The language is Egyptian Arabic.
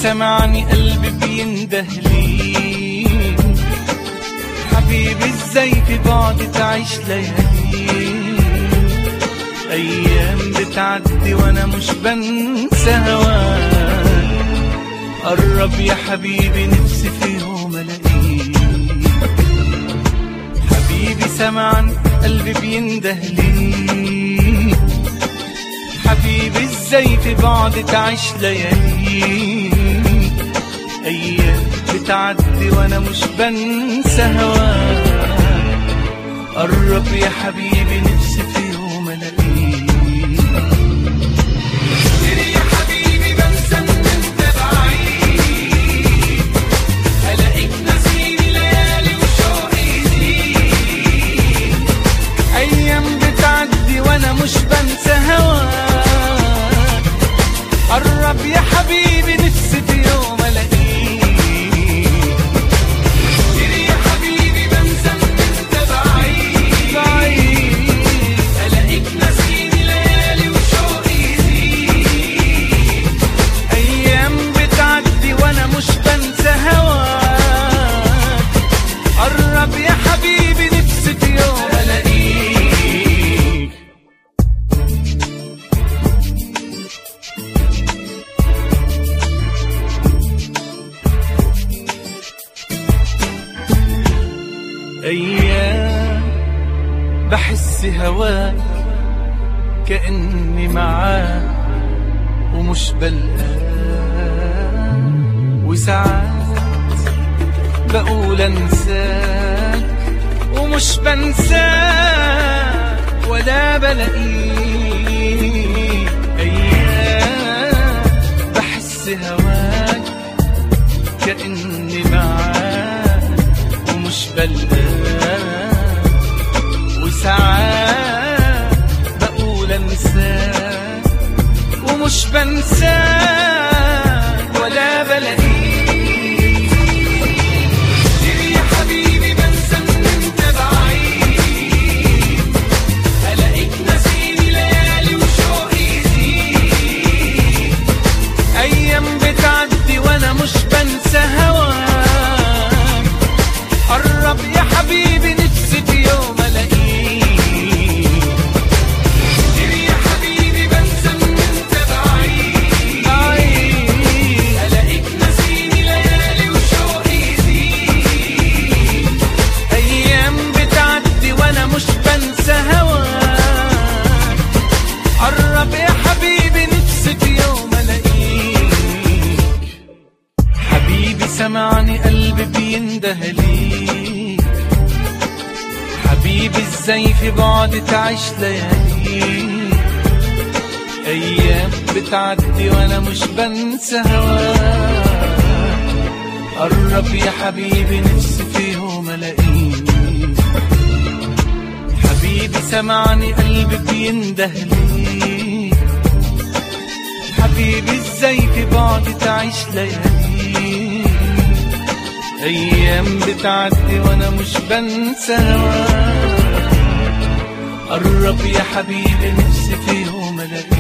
سمعني قلبي بينده ليك حبيبي ازاي في بعد تعيش ليالي ايام بتعدي وانا مش بنسى هواك قرب يا حبيبي نفسي في يوم الاقيك حبيبي سمعني قلبي بينده ليك حبيبي ازاي في بعد تعيش ليالي ايام بتعدي وانا مش بنسى هواك قرب يا حبيبي نفسي في يوم الاقيك يا حبيبي بنسى ان انت بعيد الاقيك نسيني ليالي وشوقي يزيد ايام بتعدي وانا مش بنسى هواك قرب يا حبيبي نفسي في يوم الاقيك يا حبيبي بنسى ان انت بعيد بعيد الاقيك نسيني ليالي وشوقي يزيد ايام بتعدي وانا مش بنسى هواك قرب يا حبيبي نفسي في يوم الاقيك أيام بحس هواك كأني معاك ومش بلقاك وساعات بقول انساك ومش بنساك ولا بلاقيك أيام بحس هواك كأني معاك ومش بلقاك وساعات بقول انساك ومش بنساك ولا بلاقيك يا حبيبي بنسى ان انت بعيد الاقيك نسيني ليالي وشوقي يزيد ايام بتعدي وانا مش بنسى هواك قرب يا حبيبي نفسي في يوم الاقيك يا حبيبي بنسى ان انت بعيد بعيد الاقيك نسيني ليالي وشوقي يزيد ايام بتعدي وانا مش بنسى هواك قرب يا حبيبي نفسي في يوم الاقيك حبيبي سمعني قلبي بينده ليك حبيبي ازاي في بعد تعيش ليالي ايام بتعدي وانا مش بنسى هواك قرب يا حبيبي نفسي في يوم الاقيك حبيبي سمعني قلبي بينده ليك حبيبي ازاي في بعد تعيش ليالي ايام بتعدي وانا مش بنسى هواك قرب يا حبيبي نفسي في يوم الاقيك